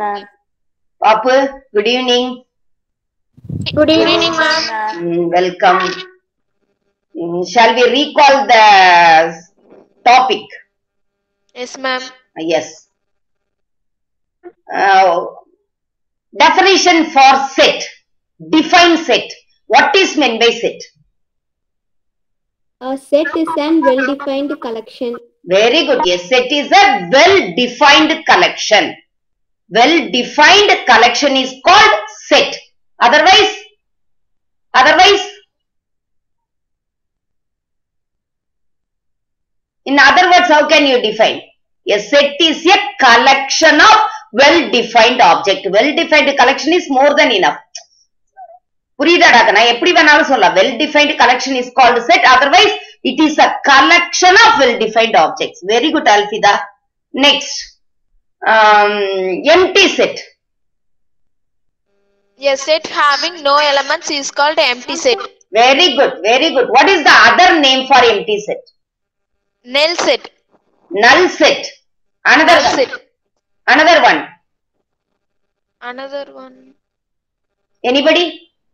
ma'am. Papu, good evening. Good evening, ma'am. Mm, welcome. Mm, shall we recall the topic? Yes, ma'am. Uh, Yes. Uh, definition for set. Define set. What is meant by set? A set is an well-defined collection. Very good. Yes, set is a well-defined collection. Well-defined collection is called set. Otherwise, otherwise, in other words, how can you define? A set is a collection of well-defined object. Well-defined collection is more than enough. புரியுதாடாக்க நான் எப்படி வேணாலும் சொல்லலாம் well defined collection is called set otherwise it is a collection of well defined objects very good அல்ஃபிதா next empty set A set having no elements is called empty set. Very good very good what is the other name for empty set Null set. Null set Null another set. Another one Another one. Anybody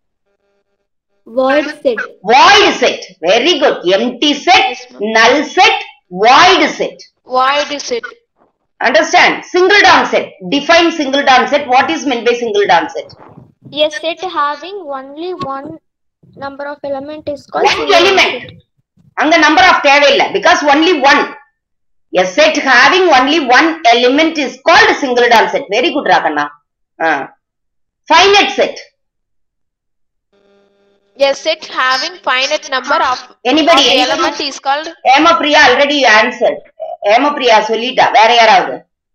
Void set. void set very good empty set Yes, ma'am. null set void set Void set. understand singleton set define singleton set what is meant by singleton set A set having only one number of element is called one element அங்க number of தேவையில்லை because only one a set having only one element is called singleton set very good ராகண்ணா uh, finite set A set having finite number of, Anybody, of anybody? element is called Hemapriya already answer Hemapriya சொல்லிட்டா வேற யாராவது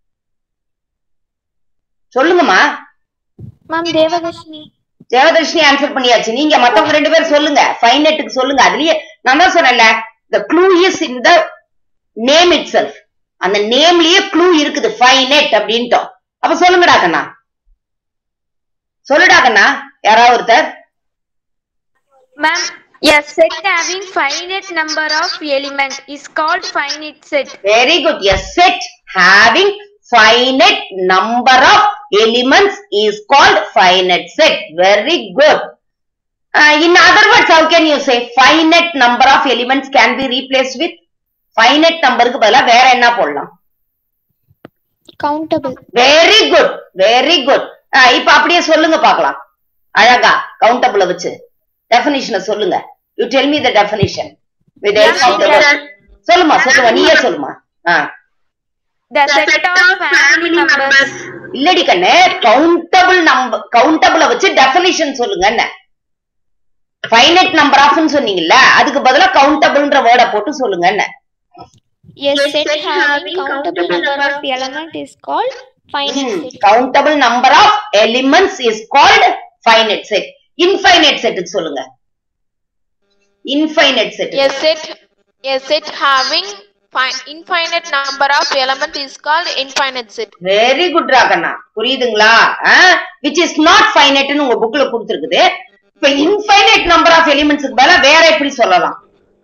சொல்லுங்கம்மா Ma'am Devadashini. ஜெயதர்ஷினி answer பண்ணியாச்சு நீங்க மத்தவங்க ரெண்டு பேரும் சொல்லுங்க ஃபைனட்டுக்கு சொல்லுங்க அதுலயே நான் தான் சொன்னேன்ல the clue is in the name itself அந்த நேம்லயே க்ளூ இருக்குது ஃபைனட் அப்படின்ட்டோம் அப்ப சொல்லுங்கடா கண்ணா சொல்லுடா கண்ணா யாராவது ஒருத்தர் Ma'am, a set having finite number of element is called finite set. Very good a set having finite number of elements is called finite set very good Uh, in other words how can you say finite number of elements can be replaced with finite நம்பருக்கு பதிலா வேற என்ன போடலாம் Countable. Very good very good இப்ப அப்படியே சொல்லுங்க பார்க்கலாம் அழகா கவுண்டபிள வச்சு டெஃபினிஷனை சொல்லுங்க you tell me the definition with சொல்லுமா சொல்லுமா நீயே சொல்லுமா ஆ The set of family members. இல்லடி கண்ணு கவுண்டபிள் நம்பர் கவுண்டபிள வச்சு டெஃபினிஷன் சொல்லுங்க என்ன ஃபைனட் நம்பர் ஆஃப்னு சொன்னீங்கல்ல அதுக்கு பதிலா கவுண்டபிள்ன்ற வேர்டை போட்டு சொல்லுங்க என்ன A set having countable number of element is called finite set. Countable number of elements is called finite set infinite set சொல்லுங்க infinite set a set. A set having fi- infinite number of element is called infinite set. Very good ராகண்ணா புரியுதுங்களா which is not ஃபைனட்னு உங்க புக்ல கொடுத்துருக்குது இப்ப infinite number of எலிமெண்ட்ஸ்க்கு பதிலா வேற எப்படி சொல்லலாம்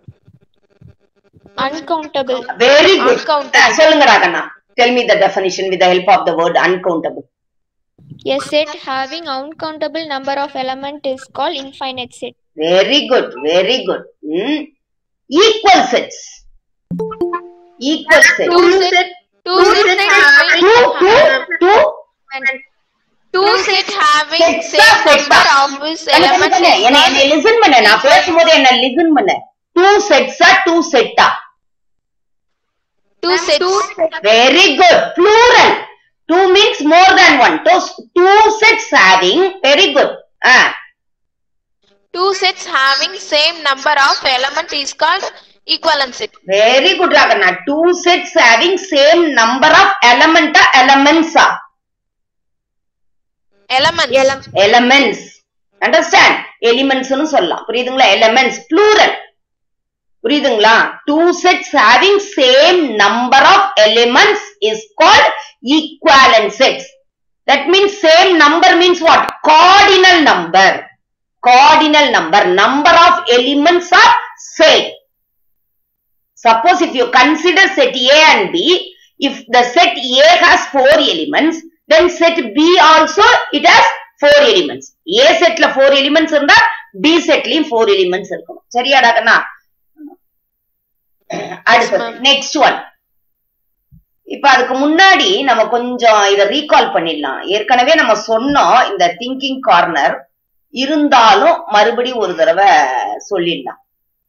Uncountable. Very good Uncountable. சொல்லுங்க ராகண்ணா tell me the definition with help of the word uncountable A set having uncountable number of element is called infinite set. Very good very good equal sets equal set Two set. Two set having two two two two set having Sets same ah, sets ah? number of its elements என்ன is என்ன called listen பண்ண நான் பேசும்போது என்ன listen பண்ண two செட்ஸா two செட்டா two sets. Very good plural two means more than one two, two sets having very good ah Two sets having same number of element is called equivalent set. very good ragana two sets having same number of element elements ah Elements. elements understand elements னு சொல்லலாம் புரியுதுங்களா elements plural புரியுதுங்களா two sets having same number of elements is called equivalent sets that means same number means what cardinal number cardinal number number of elements are same suppose if you consider set a and b if the set a has four elements then set B also it has four elements A செட்ல four elements இருந்தா B செட்லயும் four elements இருக்கணும் சரியாடா கண்ணா அடுத்தது next one இப்ப அதுக்கு முன்னாடி நம்ம கொஞ்சம் இத ரீகால் பண்ணிடலாம் ஏற்கனவே நம்ம சொன்னோம் இந்த திங்கிங் கார்னர் இருந்தாலும் மறுபடி ஒரு தடவை சொல்லிடலாம்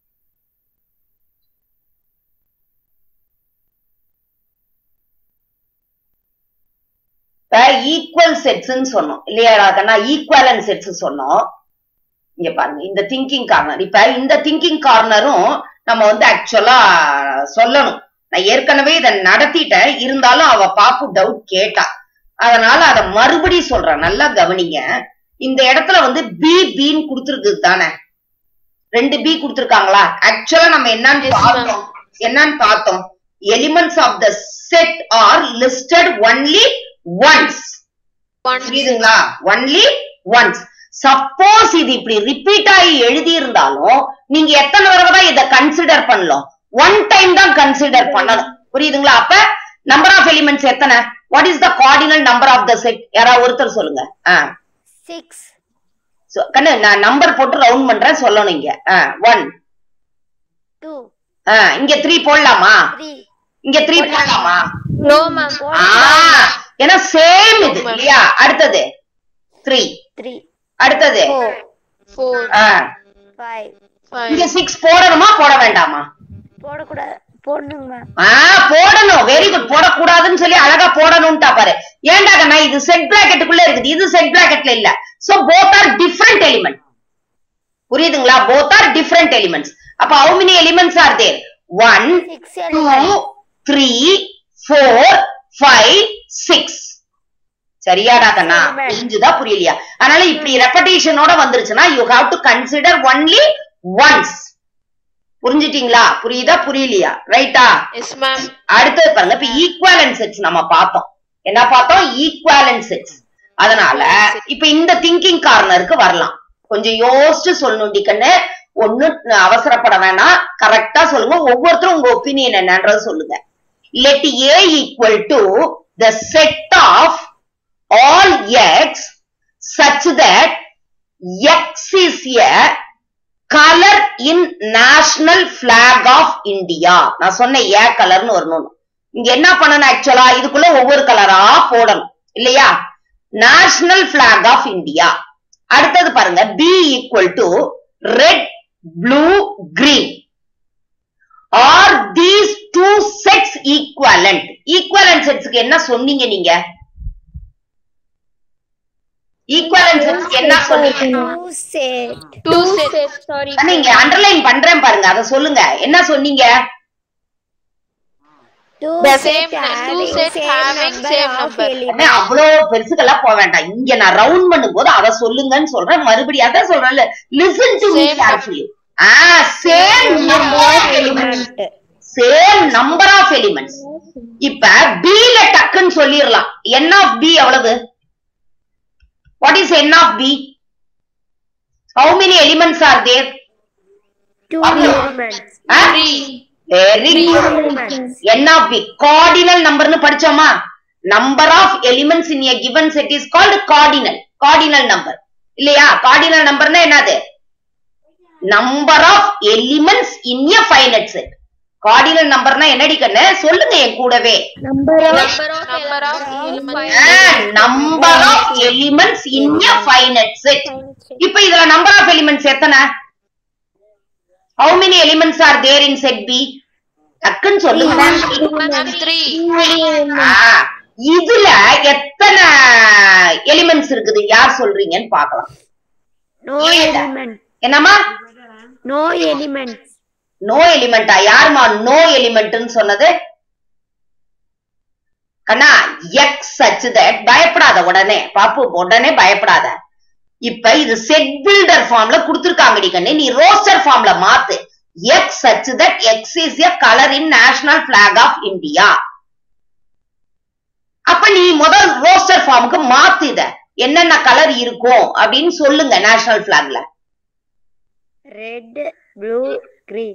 ஈக்குவல் செட்ஸ்ன்னு சொன்னோம் இல்லையா கண்ணா ஈக்குவலன் செட்ஸ் சொன்னோம் இங்க பாருங்க இந்த திங்கிங் கார்னர் இப்ப இந்த திங்கிங் கார்னரும் நம்ம வந்து ஆக்சுவலா சொல்லணும் நான் ஏற்கனவே இதை நடத்திட்டேன் இருந்தாலும் அவ பாப்பு டவுட் கேட்டா அதனால அத மறுபடியும் சொல்றேன் நல்லா கவனிங்க இந்த இடத்துல வந்து பி பின்னு கொடுத்துருக்கு தானே ரெண்டு பி கொடுத்துருக்காங்களா ஆக்சுவலா நம்ம என்னன்னு Yes, ma'am. பார்த்தோம் என்னன்னு பார்த்தோம் elements of the set are listed only once One. புரியுதுங்களா ஒன்லி ஒன்ஸ் சப்போஸ் இது இப்படி ரிப்பீட் ஆகி எழுதி இருந்தாலும் நீங்க எத்தனை தடவை தான் இதை கன்சிடர் பண்ணலாம் ஒன் டைம் தான் கன்சிடர் பண்ணணும் புரியுதுங்களா அப்ப நம்பர் ஆஃப் எலிமெண்ட்ஸ் எத்தனை what is the cardinal number of the set யாராவது ஒருத்தர் சொல்லுங்க ஆ Six. So, கண்ணு நான் நம்பர் போட்டு ரவுண்ட் பண்றேன் சொல்லணும் இங்க ஒன் Two. இங்க த்ரீ போடலாமா Three. இங்க த்ரீ போடலாமா No, ma'am. ஆ, ஏன்னா சேம் இது இல்லையா அடுத்தது த்ரீ Three. அடுத்தது Four. Four. ஆ, Five. Five. இங்க சிக்ஸ் போடணுமா போட வேண்டாமா போடக்கூடாது போடணுங்க மேம் ஆ போடணும் வெரி குட் போடக்கூடாதுன்னு சொல்லி அழகா போடணும்ட்டா பாரு ஏன்டா கண்ணா இது செட் பிராக்கெட்டுக்குள்ள இருக்குது இது செட் பிராக்கெட்ல இல்ல so both are different element புரியுதுங்களா போத் ஆர் டிஃபரெண்ட் எலிமெண்ட்ஸ் அப்ப how many elements are there one six two three four five six சரியாடா கண்ணா சரி, ma'am. புரிஞ்சுதா புரியலையா அதனால இப்படி ரெப்படேஷனோட வந்துருச்சுன்னா you have to consider only once புரிஞ்சுட்டீங்களா புரியுதா புரியலையா ரைட்டா Yes, ma'am. அடுத்தது பாருங்க இப்ப ஈக்குவலன் செட்ஸ் நம்ம பார்த்தோம் என்ன பார்த்தோம் ஈக்குவலன் செட்ஸ் அதனால இப்ப இந்த திங்கிங் கார்னருக்கு வரலாம் கொஞ்சம் யோசிச்சு சொல்லணும் டிக்கன்னு ஒண்ணு அவசரப்பட வேணாம் கரெக்டா சொல்லுங்க ஒவ்வொருத்தரும் உங்க ஒப்பீனியன் என்னன்றது சொல்லுங்க let A equal to the set of all x such that x is a color in national flag of India நான் சொன்ன ஏ கலர்னு வரணும் இங்க என்ன பண்ணணும் ஆக்சுவலா இதுக்குள்ள ஒவ்வொரு கலரா போடணும் இல்லையா நேஷனல் பிளாக் ஆஃப் இந்தியா அடுத்தது பாருங்க B equal to red blue green are these two sets equivalent equivalent செட்ஸ்க்கு என்ன சொன்னீங்க நீங்க ஈக்குவலண்ட் செட்ஸ்க்கு என்ன சொன்னீங்க Two set. Two sets. Sorry. அண்ணா, இங்க அண்டர்லைன் பண்றேன் பாருங்க அத சொல்லுங்க என்ன சொன்னீங்க Two The set same- two having set same having number same of number. அண்ணே, elements. அவ்வளோ பெருசுக்கெல்லாம் போக வேண்டாம் இங்க நான் ரவுண்ட் பண்ணும்போது அத சொல்லுங்கன்னு சொல்றேன் மறுபடியும் அதான் சொல்றேன்ல listen to me Same carefully ah same Number of element. Same number of elements இப்ப B ல டக்குன்னு சொல்லிரலாம் n ஆஃப் பி எவ்வளவு what is n of B how many elements are there Two Abhi- elements. Three. வெரி குட் Elements. n of b cardinal நம்பர்னு படிச்சோமா number of elements in a given set is called cardinal cardinal number இல்லையா cardinal நம்பர்னா என்னது number of elements in a finite set cardinal நம்பர்னா என்னடி கண்ணு சொல்லுங்க என் கூடவே Number of Number of elements. Number of elements in a finite set இப்ப இதுல நம்பர் ஆஃப் எலிமெண்ட்ஸ் எத்தனை how many elements are there in set b டக்குன்னு சொல்லுங்க Ma'am, three. ஆ, இதுல எத்தனை எலிமெண்ட்ஸ் இருக்குது யார் சொல்றீங்கன்னு பார்க்கலாம் No element. என்னம்மா No elements. நோ எலிமெண்டா யாருமா நோ எலிமெண்ட்னு சொன்னது கண்ணா எக்ஸ் சச் தட் பயப்படாத உடனே பாப்பு உடனே பயப்படாத இப்ப இது செட் பில்டர் ஃபார்ம்ல கொடுத்திருக்காங்கடி கண்ணு நீ ரோஸ்டர் ஃபார்ம்ல மாத்து x such that x is a colour in national flag of India அப்ப நீ முதல் ரோஸ்டர் ஃபார்முக்கு மாத்து இத என்னென்ன கலர் இருக்கும் அப்படின்னு சொல்லுங்க நேஷனல் பிளாக்ல Red, blue, green.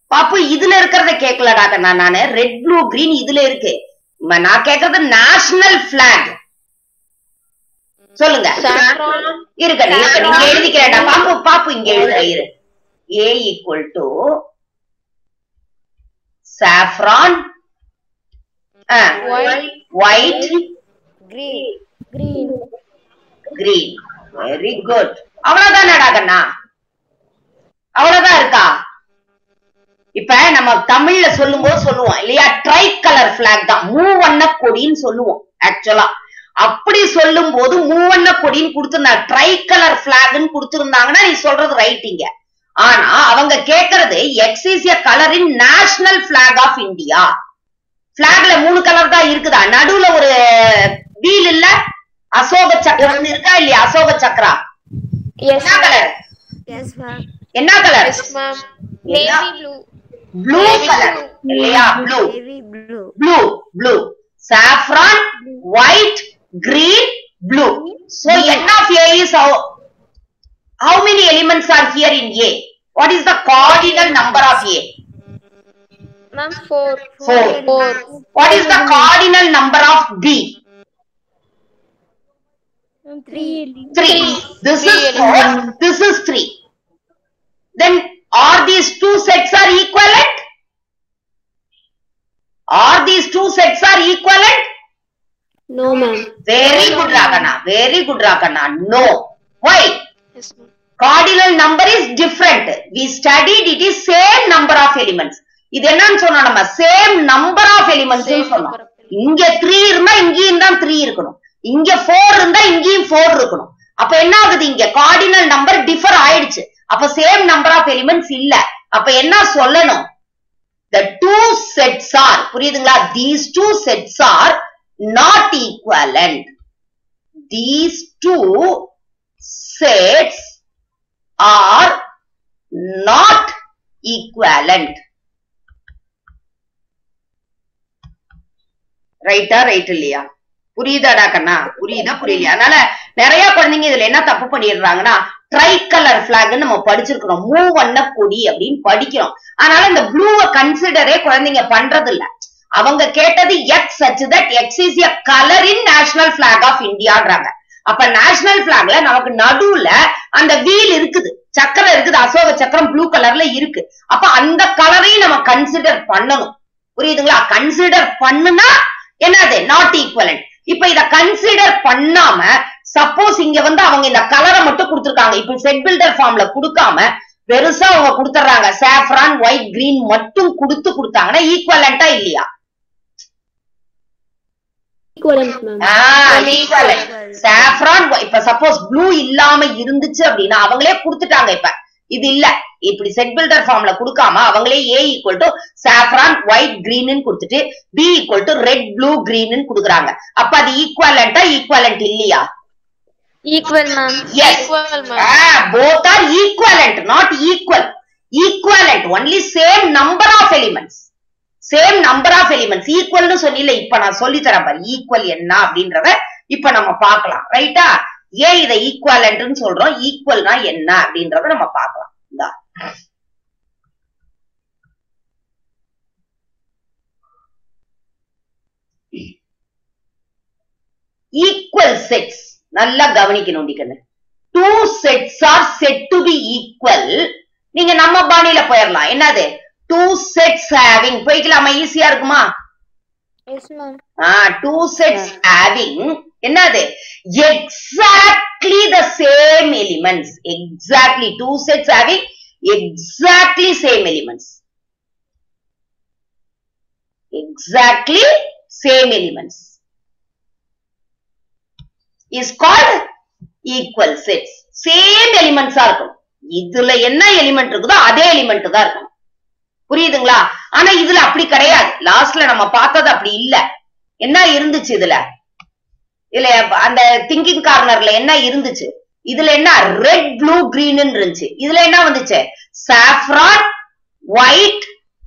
பாப்பு இதுல இருக்கிறத கேட்கலடா கண்ணா நானு ரெட் ப்ளூ கிரீன் இதுல இருக்கு ம- நான் கேக்குறது நேஷனல் பிளாக் சொல்லுங்க saffron, இருக்கட்டும் இருக்கட்டும் இங்க எழுதிக்கிறேன்டா பாப்பு பாப்பு இங்க எழுதுற இரு A equal to saffron white, white green green very good அவ்வளவுதானடா கண்ணா அவ்வளவுதான் இருக்கா இப்ப நம்ம தமிழ்ல சொல்லும் போது சொல்லுவோம் இல்லையா ட்ரை கலர் பிளாக் தான் மூவண்ண கொடின்னு சொல்லுவோம் ஆக்சுவலா அப்படி சொல்லும் போது மூவண்ண கொடின்னு கொடுத்திருந்தாங்க ட்ரை கலர் பிளாக்னு கொடுத்திருந்தாங்கன்னா நீ சொல்றது ரைட்டிங்க ஆனா அவங்க கேக்குறது x is a colour in national flag of India பிளாக்ல மூணு கலர் தான் இருக்குதா நடுவுல ஒரு வீல் இல்ல அசோக சக்கரம் இருக்கா இல்லையா அசோக சக்கரா Yes, என்ன கலர் yes ma'am என்ன colour yes ma'am, navy blue, blue colour இல்லையா blue navy blue blue blue saffron white green blue so n of a is how how many elements are here in a what is the cardinal number of a ma'am four, Four. four, what is the cardinal number of b three three this Three is four this is three then are these two sets are equivalent are these two sets are equivalent no ma'am very good rakana very good rakana no why yes ma'am, cardinal number is different we studied it is same number of elements இது என்னன்னு சொன்னோம் நம்ம same number of elements Same சொன்னோம் number of elements. இங்க three இருந்தா இங்கேயும் தான் three இருக்கணும் இங்க ஃபோர் இருந்தா இங்கேயும் ஃபோர் இருக்கணும் அப்ப என்ன ஆகுது இங்க கார்டினல் நம்பர் டிஃபர் ஆயிடுச்சு அப்ப சேம் நம்பர் ஆஃப் எலிமெண்ட்ஸ் இல்ல அப்ப என்ன சொல்லணும் the two sets are புரியுதுங்களா these two sets are not equivalent these two sets are not equivalent ரைட்டா ரைட் இல்லையா புரியுதாடா கண்ணா புரியுதா புரியலையா அதனால நிறைய குழந்தைங்க இதுல என்ன தப்பு பண்ணிடுறாங்கன்னா ட்ரை கலர் பிளாக் நம்ம படிச்சிருக்கிறோம் மூ வண்ண கொடி அப்படின்னு படிக்கிறோம் அதனால இந்த ப்ளூவை கன்சிடரே குழந்தைங்க பண்றது இல்ல அவங்க கேட்டது x such that x is a colour in national flag of இந்தியான்றாங்க அப்ப நேஷனல் பிளாக்ல நமக்கு நடுவுல அந்த வீல் இருக்குது சக்கரம் இருக்குது அசோக சக்கரம் ப்ளூ கலர்ல இருக்கு அப்ப அந்த கலரையும் நம்ம கன்சிடர் பண்ணணும் புரியுதுங்களா கன்சிடர் பண்ணுனா என்னது நாட் ஈக்குவலண்ட் இப்ப இத கன்சிடர் பண்ணாம சப்போஸ் இங்க வந்து அவங்க இந்த கலரை மட்டும் கொடுத்திருக்காங்க இப்ப செட் பில்டர் ஃபார்ம்ல கொடுக்காம பெருசா அவங்க கொடுத்துறாங்க சாஃப்ரான் ஒயிட் கிரீன் மட்டும் கொடுத்து கொடுத்தாங்கன்னா ஈக்குவலண்டா இல்லையா equivalent ma'am ஈக்குவலண்ட் சாஃப்ரான் இப்ப சப்போஸ் ப்ளூ இல்லாம இருந்துச்சு அப்படின்னா அவங்களே கொடுத்துட்டாங்க இப்ப இது இல்ல இப்படி செட் பில்டர் ஃபார்ம்ல கொடுக்காம அவங்களே A equal to saffron white green கொடுத்துட்டு B equal to red blue green கொடுக்குறாங்க அப்ப அது ஈக்குவலண்டா ஈக்குவலண்ட் இல்லையா equal ma'am. Yes. equal ma'am, Ah, both are equivalent, not equal. Equivalent, only same number of elements. Same number of elements ஈக்குவல்னு சொன்னில இப்ப நான் சொல்லி தரேன் பாரு ஈக்குவல் என்ன அப்படின்றத இப்ப நம்ம பார்க்கலாம் ரைட்டா ஏன் இதை ஈக்குவலன்ட்னு சொல்றோம் ஈக்குவல்னா என்ன அப்படின்றத நம்ம பார்க்கலாம் இந்தா ஈக்குவல் செட்ஸ் நல்லா கவனிக்கணும் கண்ணு two sets are said to be equal நீங்க நம்ம பாணியில போயிடலாம் என்னது டூ செட்ஸ் ஹேவிங் போய்க்கலாமா ஈஸியா இருக்குமா Yes ma'am. Two sets having என்னது exactly the same elements exactly two sets having exactly same elements exactly same elements is called equal sets same எலிமெண்ட்ஸா இருக்கும் இதுல என்ன எலிமெண்ட் இருக்குதோ அதே எலிமெண்ட் தான் இருக்கும் புரியுதுங்களா ஆனா இதுல அப்படி கிடையாது லாஸ்ட்ல நம்ம பார்த்தது அப்படி இல்ல என்ன இருந்துச்சு இதுல இதுல அந்த திங்கிங் கார்னர்ல என்ன இருந்துச்சு இதுல என்ன ரெட் ப்ளூ கிரீன் இருந்துச்சு இதுல என்ன வந்துச்சு saffron white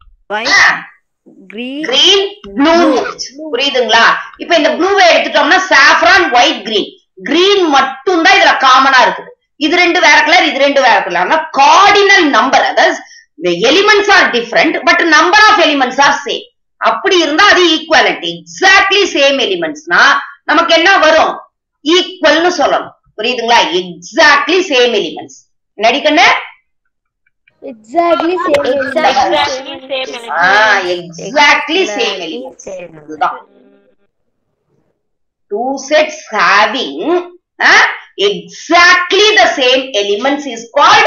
green green blue புரியுதுங்களா இப்ப இந்த ப்ளூவை எடுத்துட்டோம்னா சாஃப்ரான் ஒயிட் கிரீன் கிரீன் மட்டும் தான் இதுல காமனா இருக்குது இது ரெண்டு வேற கலர் இது ரெண்டு வேற கலர் கார்டினல் நம்பர் அதாவது the elements are different but number of elements are same அப்படி இருந்தா அது ஈக்குவலண்ட் எக்ஸாக்ட்லி சேம் எலிமெண்ட்ஸ்னா நமக்கு என்ன வரும் ஈக்குவல்னு சொல்லணும் புரியுதுங்களா எக்ஸாக்ட்லி சேம் எலிமெண்ட்ஸ் நடிக்கண்ணு Exactly same. Exactly same element. Exactly same elements இதுதான் two sets having uh, exactly the same elements is called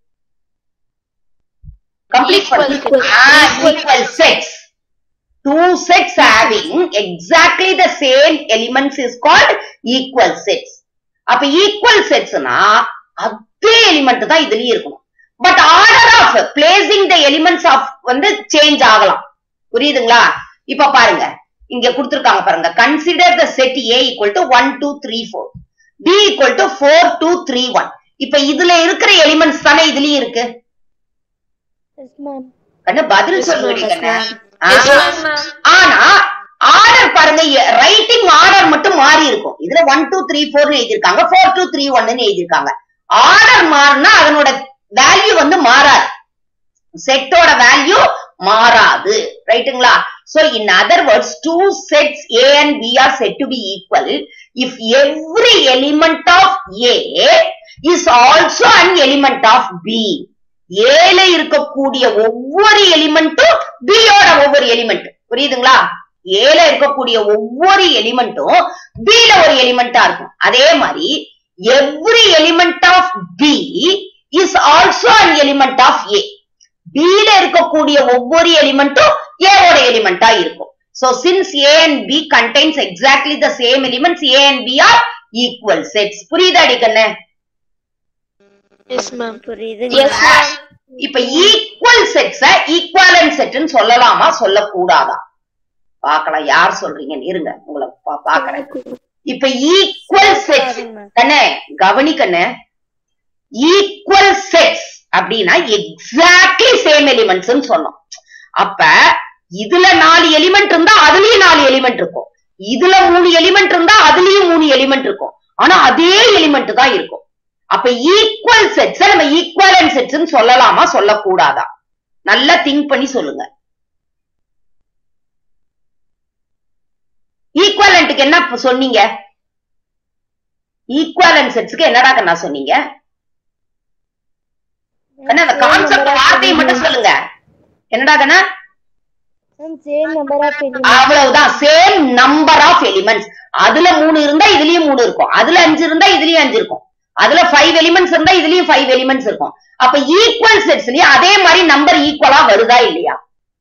complete Equal equal, sets. ah, equal sets two sets having exactly the same elements is called equal sets அப்ப equal setsனா அதே element தான் இதுலயும் இருக்கணும் but order of placing the elements of வந்து change ஆகலாம் புரியுதுங்களா இப்ப பாருங்க இங்க கொடுத்திருக்காங்க பாருங்க consider the set A equal to one two three four B equal to four two three one இப்ப இதுல இருக்கிற எலிமெண்ட்ஸ் தானே இதுலயும் இருக்கு Yes, ma'am. கண்ணு பதில் சொல்லுடி கண்ணு ஆ. Yes, ma'am. ஆனா ஆர்டர் பாருங்க ரைட்டிங் ஆர்டர் மட்டும் மாறி இருக்கும் இதுல ஒன் டூ த்ரீ ஃபோர்னு எழுதியிருக்காங்க ஃபோர் டூ த்ரீ ஒன்னு எழுதியிருக்காங்க ஆர்டர் மாறினா அதனோட வேல்யூ வந்து மாறாது செட்டோட வேல்யூ மாறாது ரைட்டுங்களா so in other words two sets A and B are said to be equal if every element of A is also an element of B ஏல இருக்கக்கூடிய ஒவ்வொரு எலிமெண்ட்டும் பியோட ஒவ்வொரு எலிமெண்ட் புரியுதுங்களா ஏல இருக்கக்கூடிய ஒவ்வொரு எலிமெண்ட்டும் பில ஒரு எலிமெண்டா இருக்கும் அதே மாதிரி every element of B is also an element of A பில இருக்கக்கூடிய ஒவ்வொரு எலிமெண்ட்டும் ஏவோட எலிமெண்டா இருக்கும் So since A and B contains exactly the same elements, A and B are equal sets. புரியுதா அடிக்கண்ணே Yes, ma'am. புரியுதுங்க Yes, ma'am. இப்ப ஈக்குவல் செட்ஸ ஈக்குவலன் செட்னு சொல்லலாமா சொல்லக்கூடாதா பார்க்கலாம் யார் சொல்றீங்கன்னு இருங்க உங்களை பா- பார்க்கறேன் இப்ப ஈக்குவல் செட்ஸ் கண்ணே கவனி கண்ணே ஈக்குவல் செட்ஸ் அப்படின்னா எக்ஸாக்ட்லி சேம் எலிமெண்ட்ஸ் சொன்னோம் அப்ப இதுல நாலு எலிமெண்ட் இருந்தா அதுலயும் நாலு எலிமெண்ட் இருக்கும் இதுல மூணு எலிமெண்ட் இருந்தா அதுலயும் மூணு எலிமெண்ட் இருக்கும் ஆனா அதே எலிமெண்ட் தான் இருக்கும் அப்ப ஈக்குவல் செட்ஸ் நம்ம ஈக்குவலன் செட்ஸ் சொல்லலாமா சொல்லக்கூடாதா நல்லா திங்க் பண்ணி சொல்லுங்க ஈக்குவலண்ட்டுக்கு என்ன இப்ப சொன்னீங்க ஈக்குவலன் செட்ஸ்க்கு என்னடா கண்ணா சொன்னீங்க கண்ணா அந்த கான்செப்ட் வார்த்தையை மட்டும் சொல்லுங்க என்னடா கண்ணா சேம் நம்பர் ஆஃப் எலிமெண்ட் அவ்வளவுதான் சேம் நம்பர் ஆஃப் எலிமெண்ட்ஸ் அதுல மூணு இருந்தா இதுலயும் மூணு இருக்கும் அதுல அஞ்சு இருந்தா இதுலயும் அஞ்சு இருக்கும் அதுல ஃபைவ் எலிமெண்ட்ஸ் இருந்தா இதுலயும் ஃபைவ் எலிமெண்ட்ஸ் இருக்கும் அப்ப ஈக்குவல் செட்ஸ்லயும் அதே மாதிரி நம்பர் ஈக்குவலா வருதா இல்லையா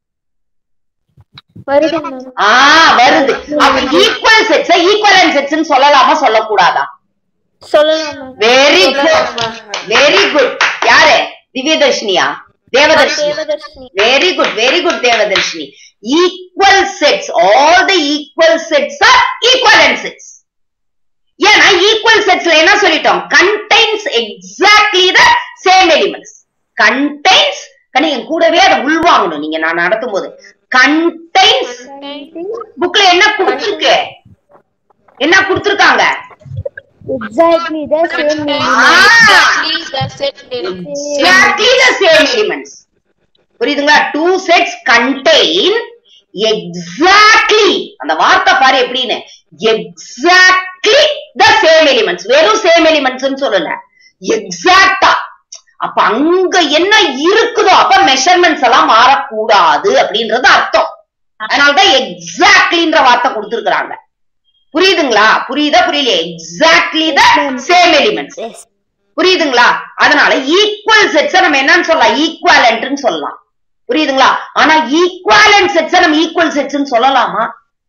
வருது மேம் ஆ வருது அப்ப ஈக்குவல் செட்ஸ் ஈக்குவலன் செட்ஸ் சொல்லலாமா சொல்லக்கூடாதா சொல்லலாம் ma'am very good very good யாரு திவ்யதர்ஷினியா Devadharshini Devadharshini very good very good Devadharshini equal sets all the equal sets are equivalent sets ஏன்னா ஈக்குவல் செட்ஸ்ல என்ன சொல்லிட்டோம் contains exactly the same elements contains கண்ணு என் கூடவே அதை உள்வாங்கணும் நீங்க நான் நடத்தும் போது கண்டைன்ஸ் புக்ல என்ன கொடுத்துருக்கு என்ன கொடுத்துருக்காங்க exactly the same Exactly the set element. exactly the same elements புரியுதுங்களா டூ செட்ஸ் கண்டெயின் எக்ஸாக்ட்லி அந்த வார்த்தை பாரு எப்படின்னு எக்ஸாக்ட்லி த சேம் எலிமெண்ட்ஸ் வெறும் சேம் எலிமெண்ட்ஸ் சொல்லல எக்ஸாக்டா அப்ப அங்க என்ன இருக்குதோ அப்ப மெஷர்மெண்ட்ஸ் எல்லாம் மாறக்கூடாது அப்படின்றது அர்த்தம் அதனாலதான் எக்ஸாக்ட்லின்ற வார்த்தை கொடுத்திருக்கிறாங்க புரியுதுங்களா புரியுதா புரியலையா exactly the same elements yes புரியுதுங்களா அதனால ஈக்குவல் செட்ஸ நம்ம என்னன்னு சொல்லலாம் ஈக்குவலன்ட்னு சொல்லலாம் புரியுதுங்களா ஆனா ஈக்குவலன்ட் செட்ஸ நம்ம ஈக்குவல் செட்ஸ்னு சொல்லலாமா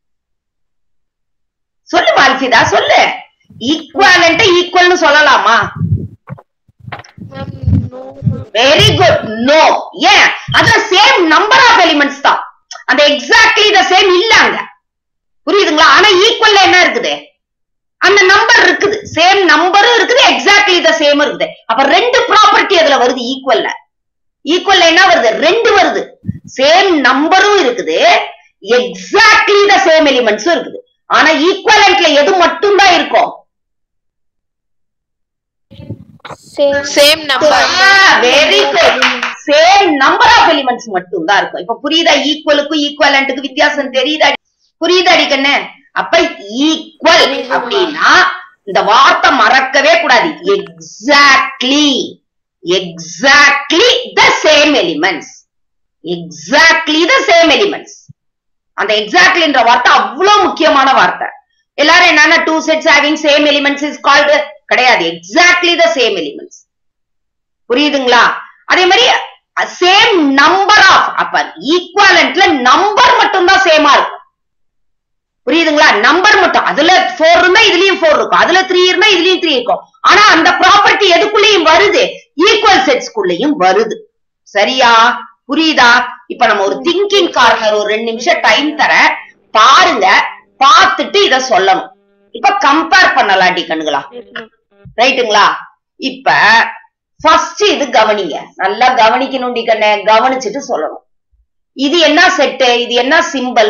சொல்லு மால்ஃபிதா சொல்லு ஈக்குவலன்ட் ஈக்குவல்னு சொல்லலாமா Ma'am, no. Very good no ஏன் அதுல சேம் நம்பர் ஆஃப் எலிமெண்ட்ஸ் தான் அந்த எக்ஸாக்ட்லி த சேம் இல்ல அங்க புரியுதுங்களா ஆனா ஈக்குவல்ல என்ன இருக்குது அந்த நம்பர் இருக்குது சேம் நம்பரும் இருக்குது எக்ஸாக்ட்லி த சேம் இருக்குது அப்ப ரெண்டு ப்ராப்பர்ட்டி அதுல வருது ஈக்குவல்ல ஈக்குவல்ல என்ன வருது ரெண்டு வருது சேம் நம்பரும் இருக்குது எக்ஸாக்ட்லி த சேம் எலிமெண்ட்ஸும் இருக்குது ஆனா ஈக்குவலன்ட்ல எது மட்டும் தான் இருக்கும் same Same number. Very good same number of elements மட்டும் தான் இருக்கும் இப்ப புரியுதா ஈக்குவலுக்கும் ஈக்குவலண்ட்டுக்கு வித்தியாசம் தெரியுதா புரியுதாடி கண்ணு அப்ப ஈக்குவல் அப்படின்னா இந்த வார்த்தை மறக்கவே கூடாது exactly exactly the same elements exactly the same elements அந்த எக்ஸாக்ட்லின்ற வார்த்தை அவ்வளவு முக்கியமான வார்த்தை எல்லாரும் என்னன்னா two sets having same elements is called கிடையாது எக்ஸாக்ட்லி த சேம் எலிமெண்ட்ஸ் புரியுதுங்களா அதே மாதிரி சேம் நம்பர் ஆஃப் அப்ப ஈக்குவலண்ட்ல நம்பர் மட்டும் தான் சேமா இருக்கும் புரியுதுங்களா நம்பர் மட்டும் அதுல ஃபோர் இருந்தா இதுலயும் ஃபோர் இருக்கும் அதுல த்ரீ இருந்தா இதுலயும் த்ரீ இருக்கும் ஆனா அந்த ப்ராப்பர்ட்டி எதுக்குள்ளயும் வருது ஈக்குவல் செட்ஸ்குள்ளயும் வருது சரியா புரியுதா இப்ப நம்ம ஒரு திங்கிங் கார்னர் ஒரு ரெண்டு நிமிஷம் டைம் தர பாருங்க பார்த்துட்டு இத சொல்லணும் இப்ப கம்பேர் பண்ணலாம் டி கண்ணுங்களா ரைட்டுங்களா இப்ப ஃபர்ஸ்ட் இது கவனிங்க நல்லா கவனிக்கணும் டி கண்ணே கவனிச்சுட்டு சொல்லணும் இது என்ன செட்டு இது என்ன சிம்பல்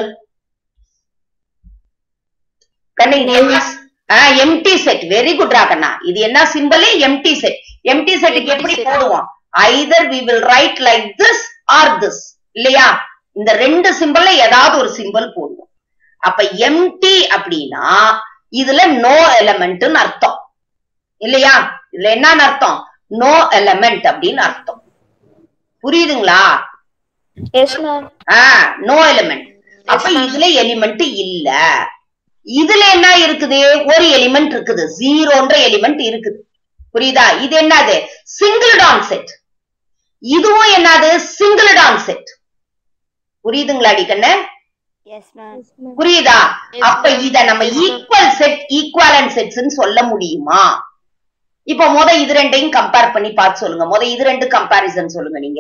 கண்ணு இது என்ன எம்டி செட் வெரி குட் ராகண்ணா இது என்ன சிம்பல் எம்டி செட் எம்டி செட்டுக்கு எப்படி set. போடுவோம் either we will write like this or this இல்லையா இந்த ரெண்டு சிம்பல்ல ஏதாவது ஒரு சிம்பல் போடுவோம் அப்ப எம்டி அப்படின்னா இதுல நோ எலமெண்ட்னு அர்த்தம் இல்லையா இதுல என்னன்னு அர்த்தம் நோ எலமெண்ட் அப்படின்னு அர்த்தம் புரியுதுங்களா எஸ் மேம் நோ எலிமெண்ட் அப்ப இதுல எலிமெண்ட் இல்ல இதுல என்ன இருக்குது ஒரு எலிமெண்ட் இருக்குது ஜீரோன்ற எலிமெண்ட் இருக்குது புரியுதா இது என்னது சிங்கிள் டான் செட் இதுவும் என்னது சிங்கிள் டான் செட் புரியுதுங்களா அடிக்கண்ணு எஸ் மேம் புரியுதா Yes, அப்ப ma'am. இத நம்ம Yes, ma'am. Equal set equivalent sets சொல்ல முடியுமா இப்ப முத இது ரெண்டையும் கம்பேர் பண்ணி பார்த்து சொல்லுங்க முத இது ரெண்டு கம்பாரிசன் சொல்லுங்க நீங்க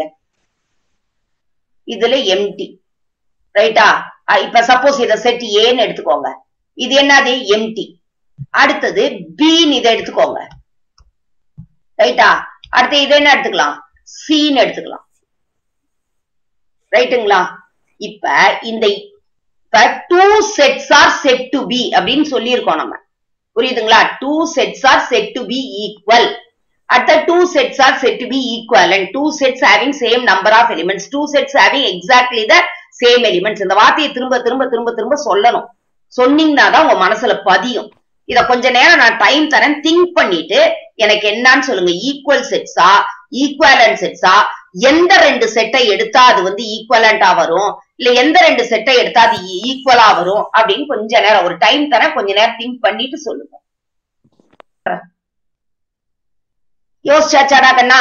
இதுல எம்டி ரைட்டா இப்ப சப்போஸ் இத செட் ஏன்னு எடுத்துக்கோங்க இது என்னது எம்டி அடுத்தது பின்னு இதை எடுத்துக்கோங்க ரைட்டா அடுத்து இதை என்ன எடுத்துக்கலாம் சின்னு எடுத்துக்கலாம் ரைட்டுங்களா இப்ப இந்த இப்ப two sets are said to be அப்படின்னு சொல்லியிருக்கோம் நம்ம புரியுதுங்களா two sets are said to be equal அடுத்த two sets are said to be equal and two sets having same number of elements two sets having exactly the same elements இந்த வார்த்தையை திரும்ப திரும்ப திரும்ப திரும்ப சொல்லணும் சொன்னீங்கன்னா தான் உங்க மனசுல பதியும் இத கொஞ்ச நேரம் நான் டைம் தரேன் திங்க் பண்ணிட்டு எனக்கு என்னன்னு சொல்லுங்க ஈக்குவல் செட்ஸா ஈக்குவலன் செட்ஸா எந்த ரெண்டு செட்டை எடுத்தா அது வந்து ஈக்குவலண்டா வரும் இல்ல எந்த ரெண்டு செட்டை எடுத்தா அது ஈக்குவலா வரும் அப்படின்னு கொஞ்ச நேரம் ஒரு டைம் தரேன் கொஞ்ச நேரம் திங்க் பண்ணிட்டு சொல்லுங்க யோசிச்சாச்சாடா கண்ணா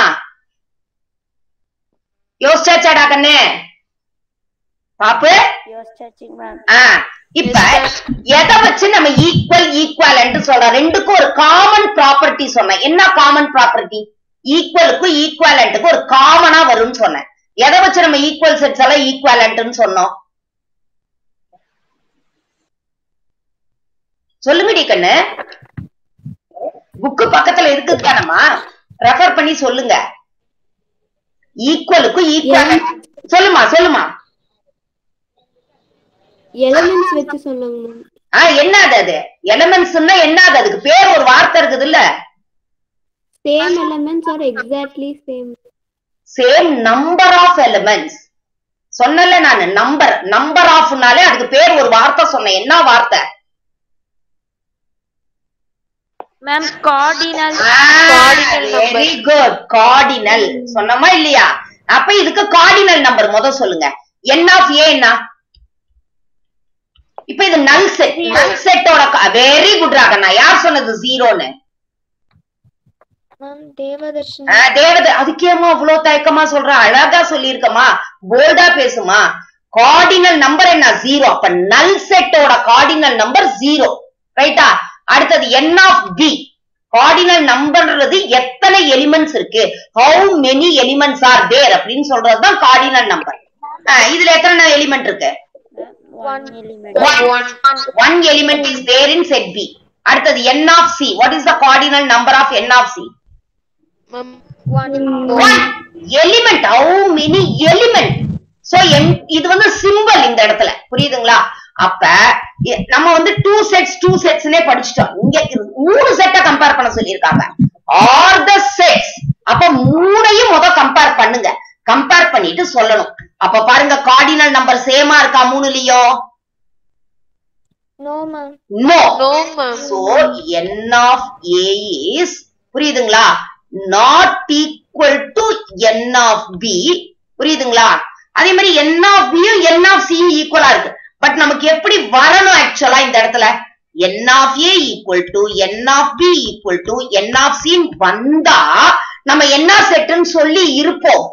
யோசிச்சாச்சாடா கண்ணு பாப்பு யோசிச்சாச்சுங்க மேம் ஆ, இப்ப எதை வச்சு நம்ம ஈக்குவல் ஈக்குவல் சொல்றோம் ரெண்டுக்கும் ஒரு காமன் ப்ராப்பர்ட்டி சொன்னேன் என்ன காமன் ப்ராப்பர்ட்டி ஈக்குவலுக்கும் ஈக்குவலண்ட்டுக்கு ஒரு காமனா வரும்னு சொன்னேன் எதை வச்சு நம்ம ஈக்குவல் செட்ஸ் எல்லாம் ஈக்குவலண்ட்னு சொன்னோம் சொல்லுங்கடி கண்ணு புக்கு பக்கத்துல இருக்குது தானம்மா ரெஃபர் பண்ணி சொல்லுங்க ஈக்குவலுக்கும் ஈக்குவல் சொல்லுமா சொல்லுமா எலிமெண்ட்ஸ் வச்சு சொல்லுங்க மேம் ஆ என்னது அது எலமெண்ட்ஸ்னா என்னது அதுக்கு பேர் ஒரு வார்த்தை இருக்குது இல்ல same elements are exactly same same number of elements சொன்னல நானு நம்பர் நம்பர் ஆஃப்னாலே அதுக்கு பேர் ஒரு வார்த்தை சொன்னேன் என்ன வார்த்தை ma'am cardinal Cardinal number. Very good cardinal சொன்னமா இல்லையா அப்ப இதுக்கு கார்டினல் நம்பர் முத சொல்லுங்க என் ஆஃப் ஏ என்ன இப்ப இது நல் செட் நல் செட்டோட வெரி குட் ராகண்ணா யார் சொன்னது ஜீரோன்னு மேம் தேவதர்ஷன் ஆ, தேவதை அதுக்கேமா அவ்வளவு தயக்கமா சொல்ற அழகா சொல்லியிருக்கமா போல்டா பேசுமா கார்டினல் நம்பர் என்ன ஜீரோ அப்ப நல் செட்டோட கார்டினல் நம்பர் ஜீரோ ரைட்டா அடுத்தது என் ஆஃப் பி கார்டினல் நம்பர்ன்றது எத்தனை எலிமெண்ட்ஸ் இருக்கு how many elements are there அப்படின்னு சொல்றதுதான் கார்டினல் நம்பர் இதுல எத்தனை எலிமெண்ட் இருக்கு one element One. One element is there in set B அடுத்தது n of C what is the cardinal number of n of C Ma'am. one element how many element so என்- இது வந்து symbol இந்த இடத்துல புரியுதுங்களா அப்ப எ- நம்ம வந்து டூ செட்ஸ் டூ செட்ஸ்னே படிச்சுட்டோம் இங்க இது மூணு செட்டை கம்பேர் பண்ண சொல்லியிருக்காங்க ஆர் த செட்ஸ் அப்ப மூணையும் முத கம்பேர் பண்ணுங்க கம்பேர் பண்ணிட்டு சொல்லணும் அப்ப பாருங்க கார்டினல் நம்பர் சேமா இருக்கா மூணுலயும் no ma'am no No, ma'am. So n of A is புரியுதுங்களா not equal to n of B புரியுதுங்களா அதே மாதிரி n of B யும் n of C ஈக்குவலா இருக்கு பட் நமக்கு எப்படி வரணும் ஆக்சுவலா இந்த இடத்துல n of A equal to n of B equal to n of C வந்தா நம்ம என்ன செட்டுன்னு சொல்லி இருப்போம்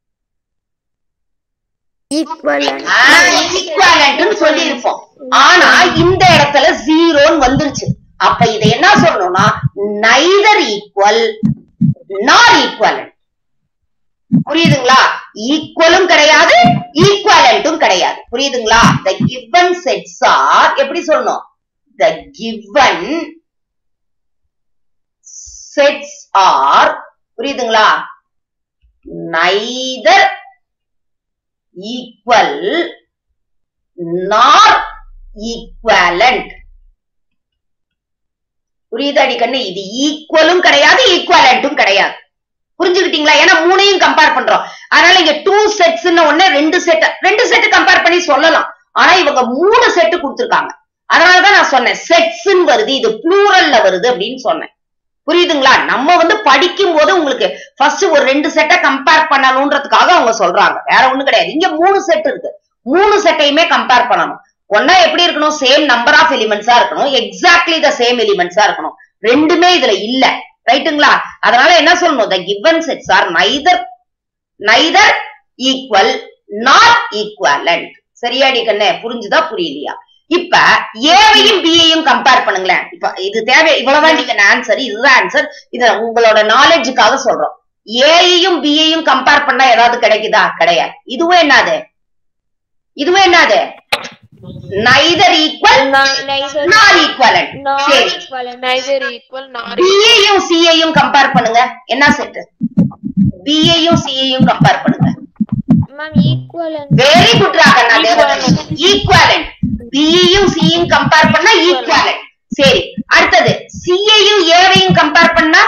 ஈக்குவலன் ஈக்குவலன்ட்னு சொல்லி இருப்போம் ஆனா இந்த இடத்துல ஜீரோன்னு வந்துருச்சு அப்ப இதை என்ன சொல்லணும்னா நைதர் ஈக்குவல் நாட் ஈக்குவலன்ட் புரியுதுங்களா ஈக்குவலும் கிடையாது ஈக்குவலன்ட்டும் கிடையாது புரியுதுங்களா த given sets are எப்படி சொல்லணும் த given sets are புரியுதுங்களா நைதர் ஈக்குவல் நார் ஈக்குவலண்ட் புரியுதாடி கண்ணு இது ஈக்குவலும் கிடையாது ஈக்குவலண்ட்டும் கிடையாது புரிஞ்சுக்கிட்டீங்களா ஏன்னா மூணையும் கம்பேர் பண்றோம் அதனால இங்க டூ செட்ஸ் ஒண்ணு ரெண்டு செட் ரெண்டு செட் கம்பேர் பண்ணி சொல்லலாம் ஆனா இவங்க மூணு செட் கொடுத்திருக்காங்க அதனாலதான் நான் சொன்னேன் செட்ஸ் வருது இது ப்ளூரல்ல வருது அப்படின்னு சொன்னேன் புரியுதுங்களா நம்ம வந்து படிக்கும் போது உங்களுக்கு ஃபர்ஸ்ட் ஒரு ரெண்டு செட்டை கம்பேர் பண்ணணும்ன்றதுக்காக அவங்க சொல்றாங்க வேற ஒண்ணும் கிடையாது இங்க மூணு செட் இருக்கு மூணு செட்டையுமே கம்பேர் பண்ணணும் ஒன்னா எப்படி இருக்கணும் சேம் நம்பர் ஆஃப் எலிமெண்ட்ஸா இருக்கணும் எக்ஸாக்ட்லி த சேம் எலிமெண்ட்ஸா இருக்கணும் ரெண்டுமே இதுல இல்ல ரைட்டுங்களா அதனால என்ன சொல்லணும் the given sets are neither neither equal not equivalent சரியாடி கண்ணே புரிஞ்சுதா புரியலையா இப்ப ஏவையும் பியையும் கம்பேர் பண்ணுங்களேன் இப்ப இது தேவை இவ்வளவுதான் நீங்க ஆன்சர் இதுதான் ஆன்சர் இத உங்களோட நாலேஜுக்காக சொல்றோம் ஏயையும் பியையும் கம்பேர் பண்ணா ஏதாவது கிடைக்குதா கிடையாது இதுவும் என்னது இதுவும் என்னது neither equal neither not equivalent not சரி ஈக்குவலன் Neither equal nor பியையும் சியையும் கம்பேர் பண்ணுங்க என்ன செட் பியையும் சியையும் கம்பேர் பண்ணுங்க மேம் ஈக்குவலன் வெரி குட் ராகண்ணா ஈக்குவலண்ட் பியையும் சியையும் கம்பேர் பண்ணா ஈக்குவலண்ட் சரி அடுத்தது சியையும் ஏவையும் கம்பேர் பண்ணா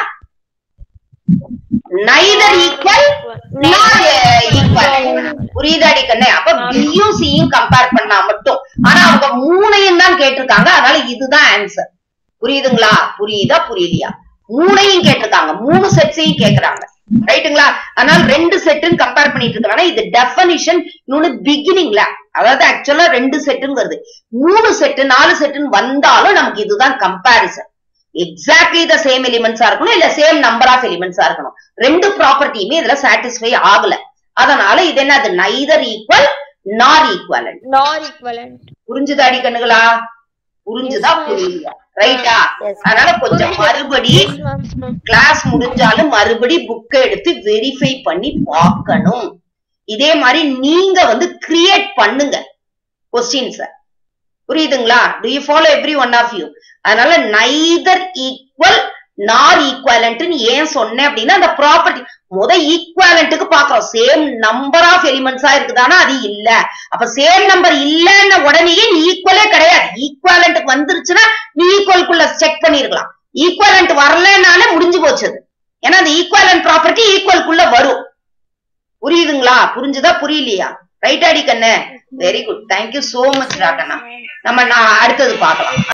நைதர் ஈக்குவல் நாட் ஈக்குவல் புரியுதாடி கண்ணே அப்ப பியும் சியும் கம்பேர் பண்ணா மட்டும் ஆனா அவங்க மூணையும் தான் கேட்டிருக்காங்க அதனால இதுதான் ஆன்சர் புரியுதுங்களா புரியுதா புரியலையா மூணையும் கேட்டிருக்காங்க மூணு செட்ஸையும் கேக்குறாங்க ரைட்டுங்களா அதனால ரெண்டு செட்டுன்னு கம்பேர் பண்ணிட்டு இருக்காங்க இது டெஃபனிஷன் இன்னொன்னு பிகினிங்ல அதாவது ஆக்சுவலா ரெண்டு செட்டுன்னு வருது மூணு செட்டு நாலு செட்டுன்னு வந்தாலும் நமக்கு இதுதான் கம்பாரிசன் எக்ஸாக்ட்லி த சேம் எலிமெண்ட்ஸா இருக்கணும் இல்ல சேம் நம்பர் ஆஃப் எலிமெண்ட்ஸா இருக்கணும் ரெண்டு ப்ராப்பர்ட்டியுமே இதுல சாட்டிஸ்ஃபை ஆகல அதனால இது என்னது நைதர் ஈக்குவல் நார் ஈக்குவலன் நாட் ஈக்குவலன் புரிஞ்சுதாடி கண்ணுகளா புரிஞ்சுதா Yes, ma'am. புரியலையா ரைட்டா அதனால கொஞ்சம் மறுபடி கிளாஸ் முடிஞ்சாலும் மறுபடி புக்கை எடுத்து வெரிஃபை பண்ணி பார்க்கணும் இதே மாதிரி நீங்க வந்து கிரியேட் பண்ணுங்க கொஸ்டின்ஸ புரியுதுங்களா do you follow every one of you அதனால நைதர் ஈக்குவல் நார் ஈக்குவலன்ட்னு ஏன் சொன்னேன் அப்படின்னா அந்த ப்ராப்பர்ட்டி முத ஈக்குவலண்ட்டுக்கு பாக்குறோம் சேம் நம்பர் ஆஃப் எலிமெண்ட்ஸா இருக்குதானா அது இல்ல அப்ப சேம் நம்பர் இல்லன்னு உடனேயே நீ ஈக்குவலே கிடையாது ஈக்குவலண்ட்டுக்கு வந்துருச்சுன்னா நீ ஈக்குவல்குள்ள செக் பண்ணிருக்கலாம் ஈக்குவலண்ட் வரலனாலே முடிஞ்சு போச்சு அது ஏன்னா அந்த ஈக்குவலண்ட் ப்ராப்பர்ட்டி ஈக்குவல்குள்ள வரும் புரியுதுங்களா புரிஞ்சுதா புரியலையா ரைட் அடி கண்ணு very good thank you so much ராகண்ணா நம்ம நான் அடுத்தது பார்க்கலாம்